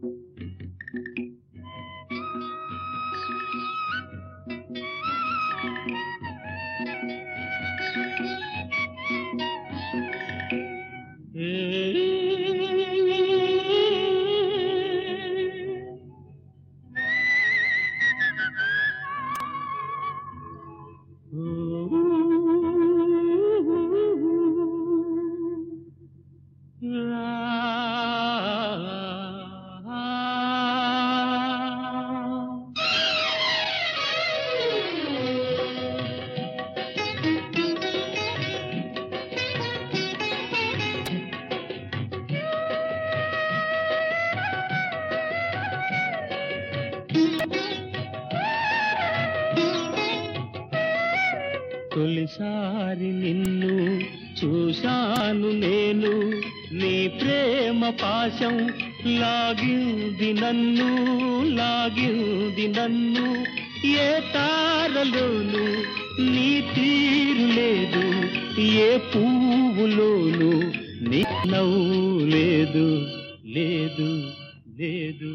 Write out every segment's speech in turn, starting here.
తొలిసారి నిన్ను చూశాను నేను నీ ప్రేమ పాశం లాగింది నన్ను లాగింది నన్ను ఏ తారలోను నీ తీరు లేదు ఏ పువ్వులోను నీ నవ్వు లేదు లేదు లేదు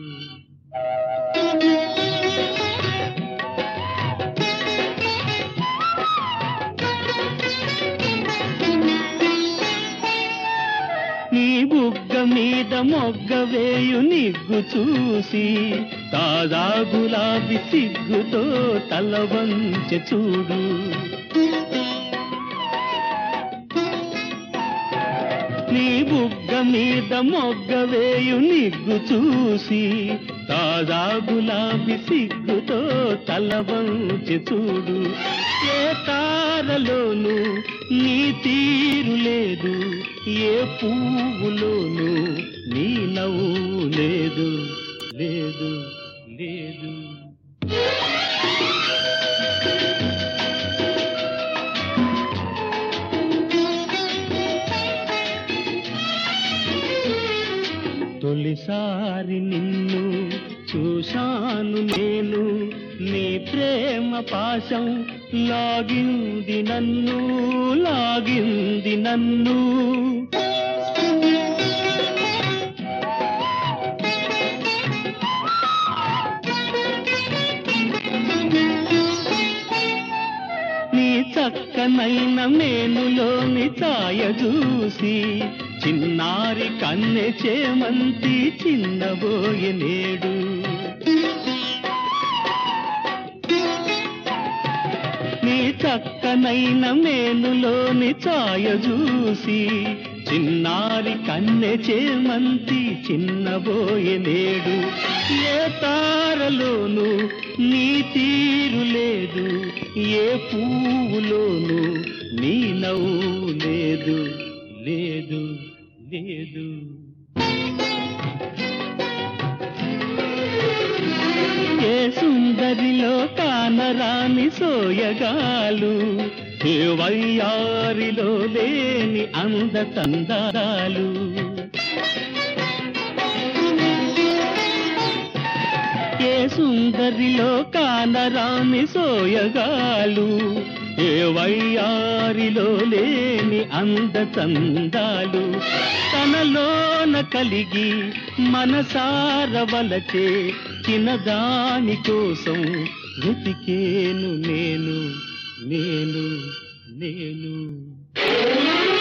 నీ బుగ్గ మీద మొగ్గ వేయు నిగ్గు చూసి తాజా గులాబీ సిగ్గుతో తల వంచె చూడు నీ బుగ్గ మీద మొగ్గ వేయు నిగ్గు చూసి తాజా గులాబీ సిగ్గుతో తల వంచె చూడు ఏ తారలోను నీ తీరు లేదు ఏ పువ్వులోను నీ నవ్వు లేదు లేదు లేదు తొలిసారి నిన్ను చూశాను నేను నీ ప్రేమ పాశం లాగింది నన్ను లాగింది నన్ను నీ చక్కనైన మేనులోని ఛాయ చూసి చిన్నారి కన్నె చేమంతి చిన్నబోయే నేడు నీ చక్కనైన మేనులోని ఛాయ చూసి చిన్నారి కన్నె చేమంతి చిన్నబోయే నేడు ఏ తారలోను నీ తీరు లేదు ఏ పువ్వులోను నీ నవ్వు లేదు లేదు లేదు ఏ సుందరిలో కానరాని సోయగాలు ఏ వయ్యారిలో లేని అంద తందాలు ఏ సుందరిలో కానరాని సోయగాలు ఏ వయ్యారిలో లేని అంద చందాలు తనలోన కలిగి మనసార వలచే చిన్నదాని కోసం వెతికేను నేను నేను నేను